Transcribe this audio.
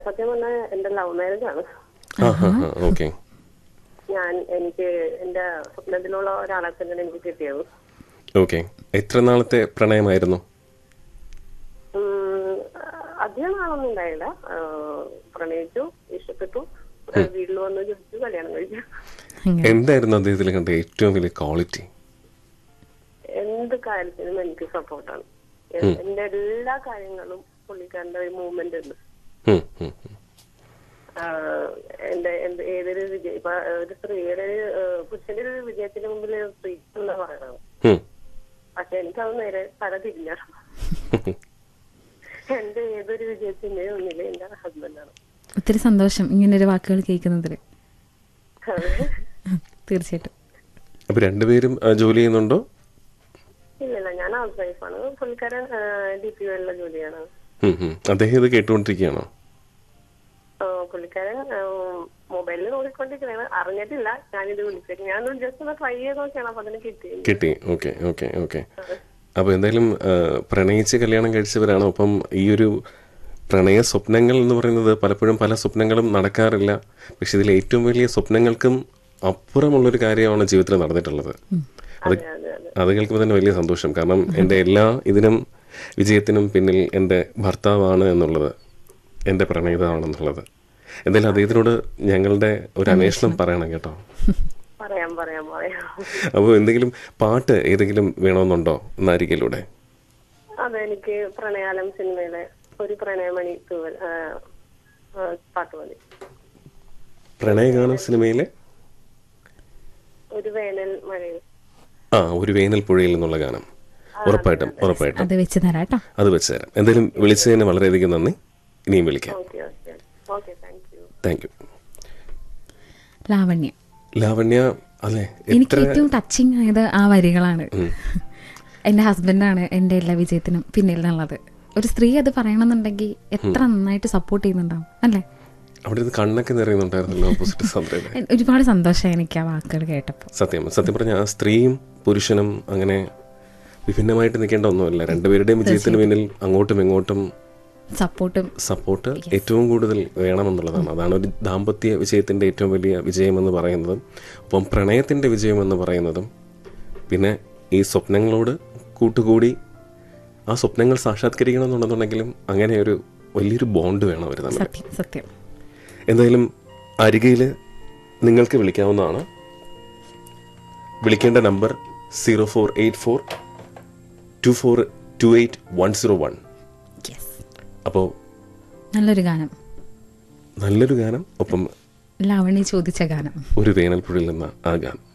സത്യം പറഞ്ഞാൽ എന്റെ ലവ് മാരേജ് ആണ് ആ ഹാ ഹാ ഓക്കെ ഞാൻ എനിക്ക് എന്റെ സ്വപ്നത്തിലുള്ള ഒരാളെ തന്നെയാണ് എനിക്ക് കിട്ടിയത് ഓക്കെ എത്ര നാളത്തെ പ്രണയമായിരുന്നു ഉം, അധികം നാളൊന്നും ഉണ്ടായില്ല ആ, പ്രണയിച്ചു ഇഷ്ടപ്പെട്ടു വീട്ടിൽ വന്ന് ചോദിച്ചു കല്യാണം കഴിച്ചു അങ്ങനെ എന്തായിരുന്നു അദ്ദേഹത്തിൽ കണ്ട ഏറ്റവും വലിയ ക്വാളിറ്റി എന്ത് കാര്യത്തിനും എനിക്ക് സപ്പോർട്ടാണ് എന്റെ എല്ലാ കാര്യങ്ങളും പുള്ളിക്കാരന്റെ ഒരു മൂവ്മെന്റ് ഉണ്ട് ആഹ് എന്റെ എന്ത് ഏതൊരു വിജയ ഇപ്പൊ ഒരു സ്ത്രീയുടെ ഒരു, ഏഹ് പുരുഷന്റെ ഒരു വിജയത്തിന് മുമ്പിൽ സ്ത്രീ എന്ന് പറയുന്നത് പക്ഷെ എനിക്കത് നേരെ തല തിരിഞ്ഞാണ് എന്റെ ഏതൊരു വിജയത്തിന്റെ മുന്നിൽ എന്റെ ഹസ്ബൻഡാണ് ഒത്തിരി സന്തോഷം ഇങ്ങനൊരു വാക്കുകൾ കേൾക്കുന്നതിൽ തീർച്ചയായിട്ടും അപ്പൊ രണ്ടുപേരും ആ, ജോലി ചെയ്യുന്നുണ്ടോ ഇല്ലില്ല ഞാൻ ഹൗസ് വൈഫാണ് പുള്ളിക്കാരൻ ഡി പി ഒയിലുള്ള ജോലിയാണ് ഉം, ഉം. അദ്ദേഹം ഇത് കേട്ടുകൊണ്ടിരിക്കുകയാണോ ആ, പുള്ളിക്കാരൻ മൊബൈലിൽ നോക്കിക്കൊണ്ടിരിക്കുകയാണ് അറിഞ്ഞിട്ടില്ല ഞാനിത് വിളിച്ചേക്കും ഞാൻ ജസ്റ്റ് ഒന്ന് ട്രൈ ചെയ്ത് നോക്കിയാണ് അപ്പൊ അതിന് കിട്ടി കിട്ടി ഓക്കെ ഓക്കെ ഓക്കെ അപ്പൊ എന്തായാലും ആ, പ്രണയിച്ച് കല്യാണം കഴിച്ചവരാണ് ഒപ്പം ഈ ഒരു പ്രണയ സ്വപ്നങ്ങൾ എന്ന് പറയുന്നത് പലപ്പോഴും പല സ്വപ്നങ്ങളും നടക്കാറില്ല പക്ഷെ ഇതിൽ ഏറ്റവും വലിയ സ്വപ്നങ്ങൾക്കും അപ്പുറമുള്ളൊരു കാര്യമാണ് ജീവിതത്തിൽ നടന്നിട്ടുള്ളത് അത് അതെ അതെ അതെ അത് കേൾക്കുമ്പോൾ തന്നെ വലിയ സന്തോഷം കാരണം എൻ്റെ എല്ലാ ഇതിനും വിജയത്തിനും പിന്നിൽ എൻ്റെ ഭർത്താവാണ് എന്നുള്ളത് എൻ്റെ പ്രണയിതാവാണെന്നുള്ളത് എന്തായാലും അദ്ദേഹത്തിനോട് ഞങ്ങളുടെ ഒരു അന്വേഷണം പറയണം കേട്ടോ പറയാം പറയാം പറയാം അപ്പോൾ എന്തെങ്കിലും പാട്ട് ഏതെങ്കിലും വേണമെന്നുണ്ടോ നാരികയിലൂടെ അതെ എനിക്ക് പ്രണയാലം സിനിമയിലെ ഒരു പ്രണയമണി തൂവൽ ആ, ആ, പാട്ട് മതി പ്രണയഗാനം സിനിമയിലെ ഒരു വേനൽ മഴയിൽ ആ ഒരു വേനൽ പുഴയിൽ നിന്നുള്ള ഗാനം ഉറപ്പായിട്ടും ഉറപ്പായിട്ടും അത് വെച്ച് തരാം കേട്ടോ അത് വെച്ച് തരാം എന്തായാലും വിളിച്ചതിന് വളരെയധികം നന്ദി ഇനിയും വിളിക്കാം okay okay okay thank you thank you Lavanya Lavanya അല്ലേ എനിക്ക് ഏറ്റവും ടച്ചിങ് ആയത് ആ വരികളാണ് എൻ്റെ ഹസ്ബൻഡാണ് എൻ്റെ എല്ലാ വിജയത്തിനും പിന്നിൽ നിന്നുള്ളത് ഒരു സ്ത്രീ അത് പറയണമെന്നുണ്ടെങ്കിൽ എത്ര നന്നായിട്ട് സപ്പോർട്ട് ചെയ്യുന്നുണ്ടാവും അല്ലേ അവിടെ നിന്ന് കണ്ണൊക്കെ നിറയുന്നുണ്ടായിരുന്നല്ലോ ഓപ്പോസിറ്റ് സന്ദ്രയുടെ എ- ഒരുപാട് സന്തോഷമായി എനിക്ക് ആ വാക്കുകൾ കേട്ടപ്പോൾ സത്യം സത്യം പറഞ്ഞാൽ ആ സ്ത്രീയും പുരുഷനും അങ്ങനെ വിഭിന്നമായിട്ട് നിൽക്കേണ്ട ഒന്നുമല്ല രണ്ടുപേരുടെയും വിജയത്തിന് പിന്നിൽ അങ്ങോട്ടും ഇങ്ങോട്ടും സപ്പോർട്ടും സപ്പോർട്ട് ഏറ്റവും കൂടുതൽ വേണമെന്നുള്ളതാണ് അതാണ് ഒരു ദാമ്പത്യ വിജയത്തിന്റെ ഏറ്റവും വലിയ വിജയമെന്ന് പറയുന്നതും ഒപ്പം പ്രണയത്തിന്റെ വിജയമെന്ന് പറയുന്നതും പിന്നെ ഈ സ്വപ്നങ്ങളോട് കൂട്ടുകൂടി ആ സ്വപ്നങ്ങൾ സാക്ഷാത്കരിക്കണമെന്നുണ്ടെന്നുണ്ടെങ്കിലും അങ്ങനെ ഒരു വലിയൊരു ബോണ്ട് വേണം അവർ തമ്മിൽ സത്യം സത്യം എന്തായാലും അരികയിൽ നിങ്ങൾക്ക് വിളിക്കാവുന്നതാണ് വിളിക്കേണ്ട number zero four eight four two four two eight one zero one yes അപ്പോൾ നല്ലൊരു ഗാനം നല്ലൊരു ഗാനം ഒപ്പം ലാവണ്യ ചോദിച്ച ഗാനം ഒരു വേനൽപ്പുഴയിൽ നിന്ന ആ ഗാനം